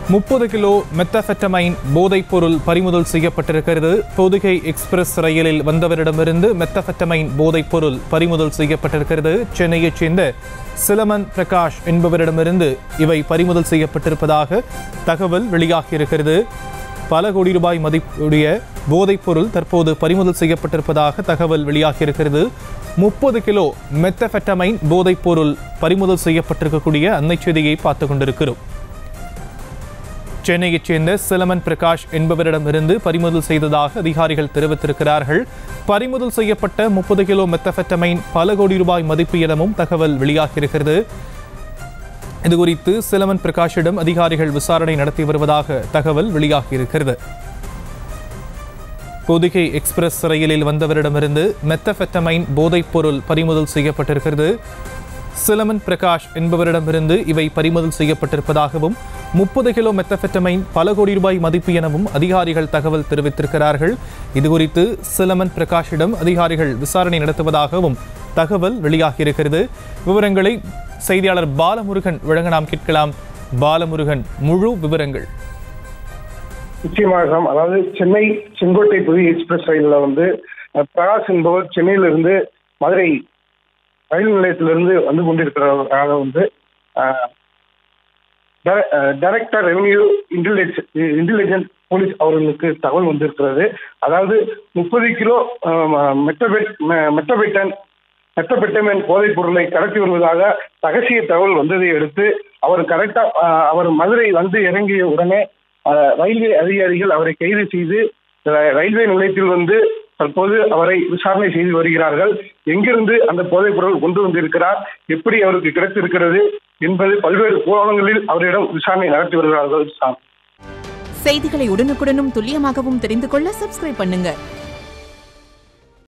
முப்பது kilo methamphetamine போதைப் பொருள் பறிமுதல் செய்யப்பட்டிருக்கிறது பொதுகை எக்ஸ்பிரஸ் ரயிலில் வந்தவரிடமிருந்து மெத்தபெட்டமைன் போதைப் பொருள் பறிமுதல் செய்யப்பட்டிருக்கிறது சென்னையைச் சேர்ந்த சிலமன் பிரகாஷ் என்பவரிடமிருந்து இவை பறிமுதல் செய்யப்பட்டிருப்பதாக தகவல் வெளியாகியிருக்கிறது பல கோடி ரூபாய் மதிப்புடைய போதைப் பொருள் தற்போது பறிமுதல் செய்யப்பட்டிருப்பதாக தகவல் வெளியாகியிருக்கிறது முப்பது கிலோ மெத்தபெட்டமைன் போதைப் பொருள் பறிமுதல் செய்யப்பட்டிருக்கக்கூடிய அன்னை செய்தியை பார்த்து கொண்டிருக்கிறோம் சென்னையைச் சேர்ந்த சிலமன் பிரகாஷ் என்பவரிடமிருந்து பறிமுதல் செய்ததாக அதிகாரிகள் தெரிவித்திருக்கிறார்கள் பறிமுதல் செய்யப்பட்ட முப்பது கிலோ மெத்தபெட்டமைன் பல கோடி ரூபாய் மதிப்பு எனவும் தகவல் வெளியாகியிருக்கிறது இதுகுறித்து சிலமன் பிரகாஷிடம் அதிகாரிகள் விசாரணை நடத்தி வருவதாக தகவல் வெளியாகியிருக்கிறது பொதிகை எக்ஸ்பிரஸ் ரயிலில் வந்தவரிடமிருந்து மெத்தபெட்டமைன் போதைப் பொருள் பறிமுதல் செய்யப்பட்டிருக்கிறது சிலமன் பிரகாஷ் என்பவரிடமிருந்து இவை பறிமுதல் செய்யப்பட்டிருப்பதாகவும் முப்பது கிலோ மெத்தபெட்டமைன் பல கோடி ரூபாய் மதிப்பு எனவும் அதிகாரிகள் தகவல் தெரிவித்திருக்கிறார்கள் இதுகுறித்து சிலமன் பிரகாஷிடம் அதிகாரிகள் விசாரணை நடத்துவதாகவும் தகவல் வெளியாகியிருக்கிறது விவரங்களை செய்தியாளர் பாலமுருகன் வழங்க நாம் கேட்கலாம் பாலமுருகன் முழு விவரங்கள் நிச்சயமாக அதாவது சென்னை செங்கோட்டை புதிய எக்ஸ்பிரஸ் ரயிலில் வந்து அஹ், பிரகாஷ் என்பவர் சென்னையிலிருந்து மதுரை ரயில் நிலையத்திலிருந்து வந்து கொண்டிருக்கிறவராக வந்து director revenue intelligence intelligence police அவர்களுக்கு தகவல் வந்திருக்கிறது அதாவது முப்பது கிலோ மெட்டபெட் மெட்டபெட்டன் மெத்தபெட்டமைன் போதைப் பொருளை கடத்தி வருவதாக ரகசிய தகவல் வந்ததை அடுத்து அவர் கரெக்டா அஹ், அவர் மதுரை வந்து இறங்கிய உடனே அஹ், ரயில்வே அதிகாரிகள் அவரை கைது செய்து அஹ், ரயில்வே நிலையத்தில் வந்து தற்போது அவரை விசாரணை செய்து வருகிறார்கள் எங்கிருந்து அந்த போதைப் பொருள் கொண்டு வந்திருக்கிறார் எப்படி அவருக்கு கிடைத்திருக்கிறது என்பது பல்வேறு கோணங்களில் அவரிடம் விசாரணை நடத்தி வருகிறார்கள் சாம் செய்திகளை உடனுக்குடனும் துல்லியமாகவும் தெரிந்து கொள்ள சப்ஸ்கிரைப் பண்ணுங்க